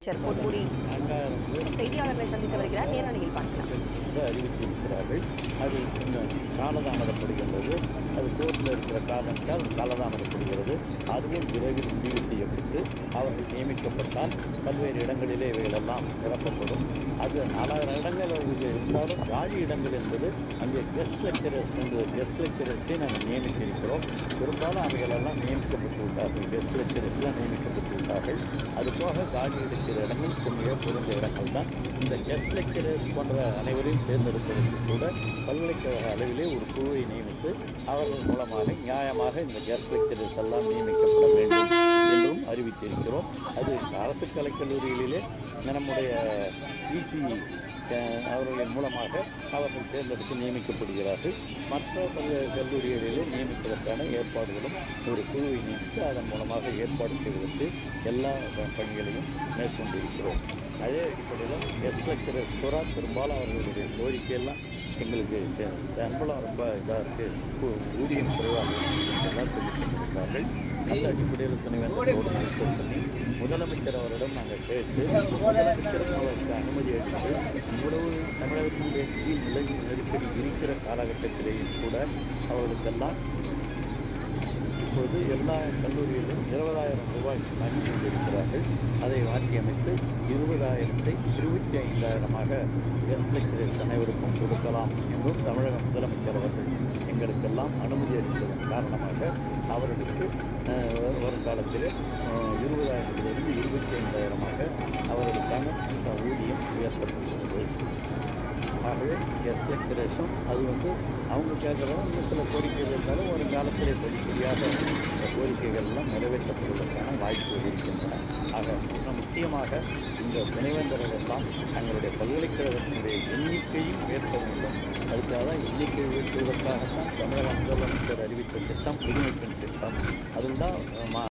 அமைச்சர் பொன்முடி செய்தியாளர்களை சந்தித்து வருகிறார் நேரலையில் பார்க்கலாம் என்று அறிவித்திருக்கிறார்கள் அது கொஞ்சம் காலதாமதப்படுகின்றது அது கோர்ட்டில் இருக்கிற காரணத்தால் காலதாமதப்படுகிறது அதுவும் விரைவில் முடிவு செய்யப்பட்டு அவர்கள் நியமிக்கப்பட்டால் பல்வேறு இடங்களிலே இவைகளெல்லாம் நிரப்பப்படும் அது பல இடங்கள் அவர்களுக்கு இருந்தாலும் காலி இடங்கள் என்பது அங்கே கெஸ்ட் லெக்சரர்ஸ் என்று கெஸ்ட் லெக்சரர்ஸை நாங்கள் நியமித்திருக்கிறோம் பெரும்பாலும் அவைகளெல்லாம் நியமிக்கப்பட்டு விட்டார்கள் கெஸ்ட் லெக்சரர்ஸ்லாம் நியமிக்கப்பட்டு விட்டார்கள் அது போக காலி இருக்கிற இடங்கள் கொஞ்சம் பொருந்த இடங்கள் தான் இந்த கெஸ்ட் லெக்சரர்ஸ் போன்ற அனைவரையும் தேர்ந்தெடுப்பதற்கு கூட பல்கலைக்கழக அளவிலே ஒரு குழுவை நியமித்து அவர்கள் மூலமாக நியாயமாக இந்த கெஸ்ட் லெக்சரர்ஸ் எல்லாம் நியமிக்கப்பட வேண்டும் என்றும் அறிவித்திருக்கிறோம் அது அரசு கலைக்கல்லூரிகளிலே நம்முடைய இசி அவர்களின் மூலமாக அவர்கள் தேர்ந்தெடுத்து நியமிக்கப்படுகிறார்கள் மற்ற பல கல்லூரிகளிலே நியமிப்பதற்கான ஏற்பாடுகளும் ஒரு குழுவை நியமித்து அதன் மூலமாக ஏற்பாடு செய்வதற்கு எல்லா பணிகளையும் மேற்கொண்டிருக்கிறோம் அதே அடிப்படையில் கெஸ்ட் லெக்சரர் பூரா பெரும்பாலும் அவர்களுடைய கோரிக்கையெல்லாம் எங்களுக்கு ச- சம்பளம் ரொம்ப இதாக இருக்குது ஊதியம் குறைவாக இருக்குது எல்லாம் சொல்லியிருக்கிறார்கள் அந்த அடிப்படையில் துணைவேந்தரோடு டிஸ்கஸ் பண்ணி முதலமைச்சர் அவரிடம் நாங்கள் கேட்டு முதலமைச்சரும் அவருக்கு அனுமதி அளித்து இவ்வளவு தமிழகத்தினுடைய கீழ் நிலை நெருக்கடி இருக்கிற காலகட்டத்திலேயும் கூட அவர்களுக்கெல்லாம் இப்போது எல்லா கல்லூரிகளிலும் இருபதாயிரம் ரூபாய் வாங்கி கொண்டிருக்கிறார்கள் அதை மாற்றியமைத்து இருபதாயிரத்தை இருபத்தி ஐந்தாயிரமாக கெஸ்ட் லெக்சரர்ஸ் அனைவருக்கும் கொடுக்கலாம் என்றும் தமிழக முதலமைச்சர் அவர்கள் எங்களுக்கெல்லாம் அனுமதி அளித்ததன் காரணமாக அவர்களுக்கு அஹ், வ- வருங்காலத்தில் அஹ், இருபதாயிரத்திலிருந்து இருபத்தி ஐந்தாயிரமாக அவர்களுக்கான இந்த ஊதியம் உயர்த்தப்பட்டுள்ளது ஆகவே கெஸ்ட் லெக்சரேஷன் அது வந்து அவங்க கேட்குறதும் இன்னும் சில கோரிக்கைகள் இருந்தாலும் ஒரு காலத்திலே படிப்படியாக இந்த கோரிக்கைகள் எல்லாம் நிறைவேற்றப்படுவதற்கான வாய்ப்புகள் இருக்கின்றன ஆக மிக முக்கியமாக இந்த துணைவேந்தர்கள் எல்லாம் தங்களுடைய பல்கலைக்கழகத்தினுடைய எண்ணிக்கையும் உயர்த்த வேண்டும் அதுக்காக தான் எண்ணிக்கை உயர்த்துவதற்காகத்தான் தமிழக முதலமைச்சர் அறிவித்த திட்டம் புதுமைப்பெண் திட்டம் அதில் தான்